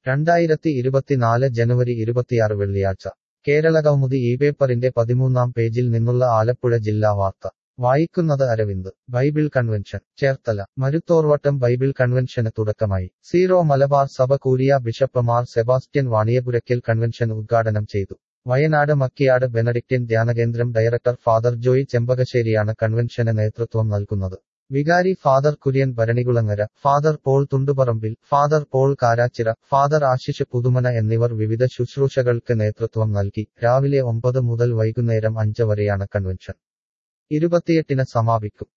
രണ്ടായിരത്തി ഇരുപത്തിനാല് ജനുവരി ഇരുപത്തിയാറ് വെള്ളിയാഴ്ച കേരളകൗമുദി ഈ പേപ്പറിന്റെ പതിമൂന്നാം പേജിൽ നിന്നുള്ള ആലപ്പുഴ ജില്ലാ വാർത്ത വായിക്കുന്നത് Aravind bible convention Cherthala Maruthorvattom bible കൺവെൻഷന് തുടക്കമായി സീറോ മലബാർ സഭ curia bishop Mar Sebastian Vaniyapurackal convention ഉദ്ഘാടനം ചെയ്തു വയനാട് മക്കിയാട് ബെനഡിക്റ്റിൻ ധ്യാനകേന്ദ്രം ഡയറക്ടർ ഫാദർ ജോയി ചെമ്പകശ്ശേരിയാണ് കൺവെൻഷന് നേതൃത്വം നൽകുന്നത് വികാരി father Kurian Bharanikulangara father Paul Thundupparambil father Paul Karachira father Ashish Puthumana എന്നിവർ വിവിധ ശുശ്രൂഷകൾക്ക് നേതൃത്വം നൽകി രാവിലെ ഒമ്പത് മുതൽ വൈകുന്നേരം അഞ്ച് വരെയാണ് കൺവെൻഷൻ ഇരുപത്തിയെട്ടിന് സമാപിക്കും